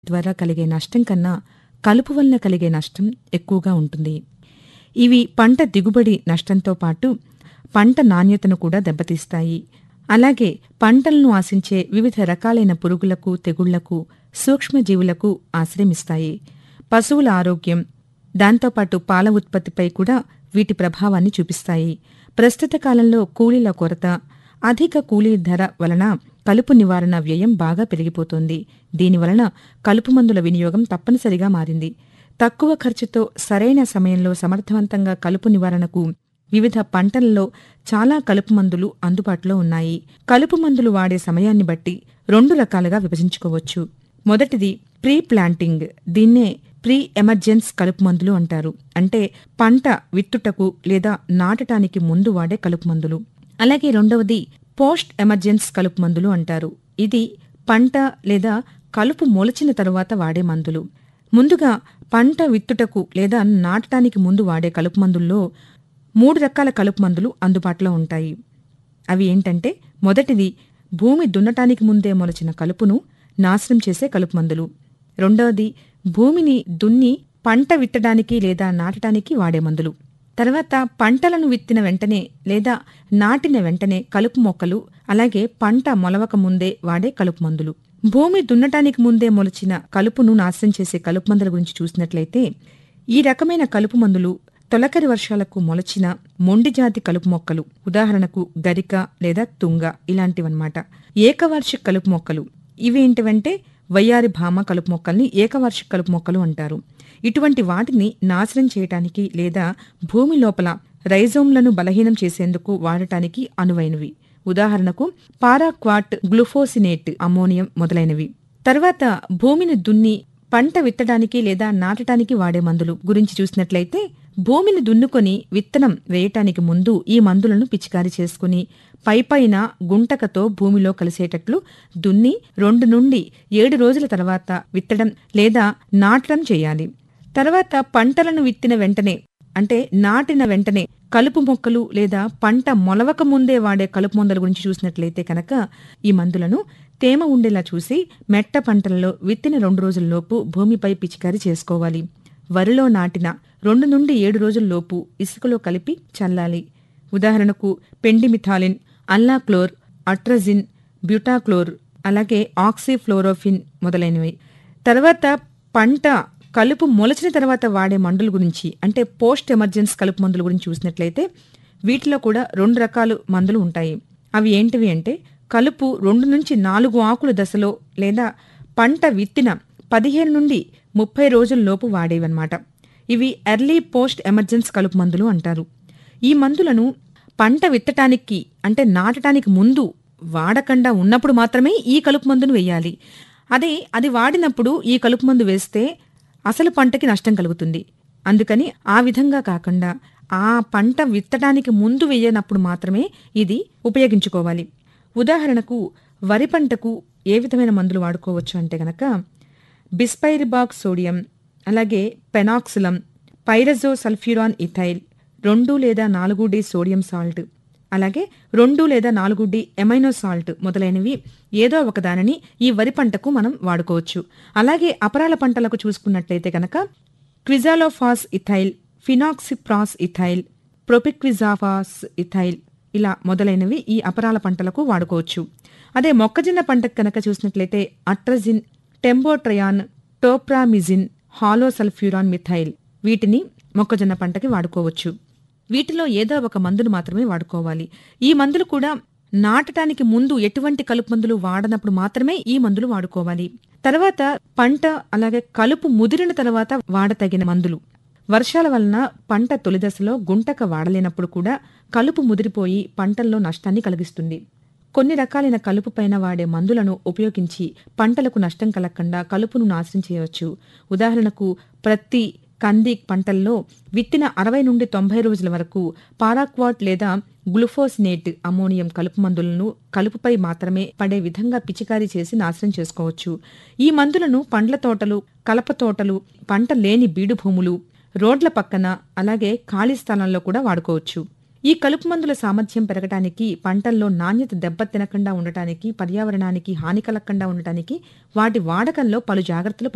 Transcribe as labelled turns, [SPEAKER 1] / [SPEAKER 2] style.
[SPEAKER 1] ద్వారా కలిగే నష్టం కన్నా కలుపు వలన కలిగే నష్టం ఎక్కువగా ఉంటుంది ఇవి పంట దిగుబడి నష్టంతో పాటు పంట నాణ్యతను కూడా దెబ్బతీస్తాయి అలాగే పంటలను ఆశించే వివిధ రకాలైన పురుగులకు తెగుళ్లకు సూక్ష్మజీవులకు ఆశ్రయమిస్తాయి పశువుల ఆరోగ్యం దాంతోపాటు పాల ఉత్పత్తిపై కూడా వీటి ప్రభావాన్ని చూపిస్తాయి ప్రస్తుత కాలంలో కూలీల కొరత అధిక కూలీ ధర వలన కలుపు నివారణ వ్యయం బాగా పెరిగిపోతోంది దీనివలన కలుపు మందుల వినియోగం తప్పనిసరిగా మారింది తక్కువ ఖర్చుతో సరైన సమయంలో సమర్థవంతంగా కలుపు నివారణకు వివిధ పంటలలో చాలా కలుపు మందులు అందుబాటులో ఉన్నాయి కలుపు మందులు వాడే సమయాన్ని బట్టి రెండు రకాలుగా విభజించుకోవచ్చు మొదటిది ప్రీ ప్లాంటింగ్ దీన్నే ప్రీ ఎమర్జెన్స్ కలుపు మందులు అంటారు అంటే పంట విత్తుటకు లేదా నాటటానికి ముందు వాడే కలుపు మందులు అలాగే రెండవది పోస్ట్ ఎమర్జెన్స్ కలుపు మందులు అంటారు ఇది పంట లేదా కలుపు మొలచిన తరువాత వాడే మందులు ముందుగా పంట విత్తుటకు లేదా నాటటానికి ముందు వాడే కలుపు మందుల్లో మూడు రకాల కలుపు మందులు అందుబాటులో ఉంటాయి అవి ఏంటంటే మొదటిది భూమి దున్నటానికి ముందే మొలచిన కలుపును నాశనం చేసే కలుపు మందులు రెండవది భూమిని దున్ని పంట విత్తడానికి లేదా నాటడానికి వాడే మందులు తర్వాత పంటలను విత్తిన వెంటనే లేదా నాటిన వెంటనే కలుపు మొక్కలు అలాగే పంట మొలవక ముందే వాడే కలుపు మందులు భూమి దున్నటానికి ముందే మొలచిన కలుపును నాశనం చేసే కలుపు మందుల గురించి చూసినట్లయితే ఈ రకమైన కలుపు మందులు తొలకరి వర్షాలకు మొలచిన మొండి జాతి కలుపు మొక్కలు ఉదాహరణకు గరిక లేదా తుంగ ఇలాంటివన్నమాట ఏకవార్షిక కలుపు మొక్కలు ఇవేంటివంటే వయ్యారి భామ కలుపు మొక్కల్ని ఏకవార్షిక కలుపు మొక్కలు అంటారు ఇటువంటి వాటిని నాశనం చేయటానికి లేదా భూమి లోపల రైజోమ్లను బలహీనం చేసేందుకు వాడటానికి అనువైనవి ఉదాహరణకు పారాక్వాట్ గ్లూఫోసినేట్ అమోనియం మొదలైనవి తర్వాత భూమిని దున్ని పంట విత్తడానికి లేదా నాటడానికి వాడే మందులు గురించి చూసినట్లయితే భూమిని దున్నుకొని విత్తనం వేయటానికి ముందు ఈ మందులను పిచికారీ చేసుకుని పైపైన గుంటకతో భూమిలో కలిసేటట్లు దున్ని రెండు నుండి ఏడు రోజుల తర్వాత విత్తడం లేదా నాటడం చేయాలి తర్వాత పంటలను విత్తిన వెంటనే అంటే నాటిన వెంటనే కలుపు మొక్కలు లేదా పంట మొలవక ముందే వాడే కలుపు మందుల గురించి చూసినట్లయితే కనుక ఈ మందులను తేమ ఉండేలా చూసి మెట్ట పంటలలో విత్తిన రెండు రోజుల్లోపు భూమిపై పిచికారీ చేసుకోవాలి వరిలో నాటిన రెండు నుండి ఏడు రోజుల్లోపు ఇసుకలో కలిపి చల్లాలి ఉదాహరణకు పెండిమిథాలిన్ అల్లాక్లోర్ అట్రజిన్ బ్యూటాక్లోర్ అలాగే ఆక్సిఫ్లోరోఫిన్ మొదలైనవి తర్వాత పంట కలుపు మొలచిన తర్వాత వాడే మందుల గురించి అంటే పోస్ట్ ఎమర్జెన్స్ కలుపు మందుల గురించి చూసినట్లయితే వీటిలో కూడా రెండు రకాలు మందులు ఉంటాయి అవి ఏంటివి అంటే కలుపు రెండు నుంచి నాలుగు ఆకుల దశలో లేదా పంట విత్తిన పదిహేను నుండి ముప్పై రోజుల్లోపు వాడేవన్నమాట ఇవి ఎర్లీ పోస్ట్ ఎమర్జెన్స్ కలుపు మందులు అంటారు ఈ మందులను పంట విత్తటానికి అంటే నాటటానికి ముందు వాడకుండా ఉన్నప్పుడు మాత్రమే ఈ కలుపు మందును వేయాలి అదే అది వాడినప్పుడు ఈ కలుపు మందు వేస్తే అసలు పంటకి నష్టం కలుగుతుంది అందుకని ఆ విధంగా కాకుండా ఆ పంట విత్తడానికి ముందు వేయనప్పుడు మాత్రమే ఇది ఉపయోగించుకోవాలి ఉదాహరణకు వరి పంటకు ఏ విధమైన మందులు వాడుకోవచ్చు అంటే గనక బిస్పైరిబాక్ సోడియం అలాగే పెనాక్సిలం పైరజో సల్ఫ్యూరాన్ ఇథైల్ రెండు లేదా నాలుగు డి సోడియం సాల్ట్ అలాగే రెండు లేదా నాలుగు డి ఎమైనో సాల్ట్ మొదలైనవి ఏదో ఒక దానిని ఈ వరి పంటకు మనం వాడుకోవచ్చు అలాగే అపరాల పంటలకు చూసుకున్నట్లయితే కనుక quizalofop ethyl fenoxaprop ethyl propaquizafop ethyl ఇలా మొదలైనవి ఈ అపరాల పంటలకు వాడుకోవచ్చు అదే మొక్కజొన్న పంటకు కనుక చూసినట్లయితే అట్రజిన్ టెంబోట్రయాన్ టోప్రామిజిన్ హాలోసల్ఫ్యూరాన్ మిథైల్ వీటిని మొక్కజొన్న పంటకి వాడుకోవచ్చు వీటిలో ఏదో ఒక మందును మాత్రమే వాడుకోవాలి ఈ మందులు కూడా నాటటానికి ముందు ఎటువంటి కలుపు మందులు వాడనప్పుడు మాత్రమే ఈ మందులు వాడుకోవాలి తర్వాత పంట అలాగే కలుపు ముదిరిన తర్వాత వాడతగిన మందులు వర్షాల వలన పంట తొలిదశలో గుంటక వాడలేనప్పుడు కూడా కలుపు ముదిరిపోయి పంటల్లో నష్టాన్ని కలిగిస్తుంది కొన్ని రకాలైన కలుపు పైన వాడే మందులను ఉపయోగించి పంటలకు నష్టం కలగకుండా కలుపును నాశనం చేయవచ్చు ఉదాహరణకు ప్రతి కంది పంటల్లో విత్తిన అరవై నుండి తొంభై రోజుల వరకు పారాక్వాట్ లేదా గ్లూఫోసినేట్ అమోనియం కలుపు మందులను కలుపుపై మాత్రమే పడే విధంగా పిచికారీ చేసి నాశనం చేసుకోవచ్చు ఈ మందులను పండ్ల తోటలు కలప తోటలు పంట లేని బీడు భూములు రోడ్ల పక్కన అలాగే ఖాళీ స్థలంలో కూడా వాడుకోవచ్చు ఈ కలుపు మందుల సామర్థ్యం పెరగటానికి పంటల్లో నాణ్యత దెబ్బతినకుండా ఉండటానికి పర్యావరణానికి హాని కలగకుండా ఉండటానికి వాటి వాడకంలో పలు జాగ్రత్తలు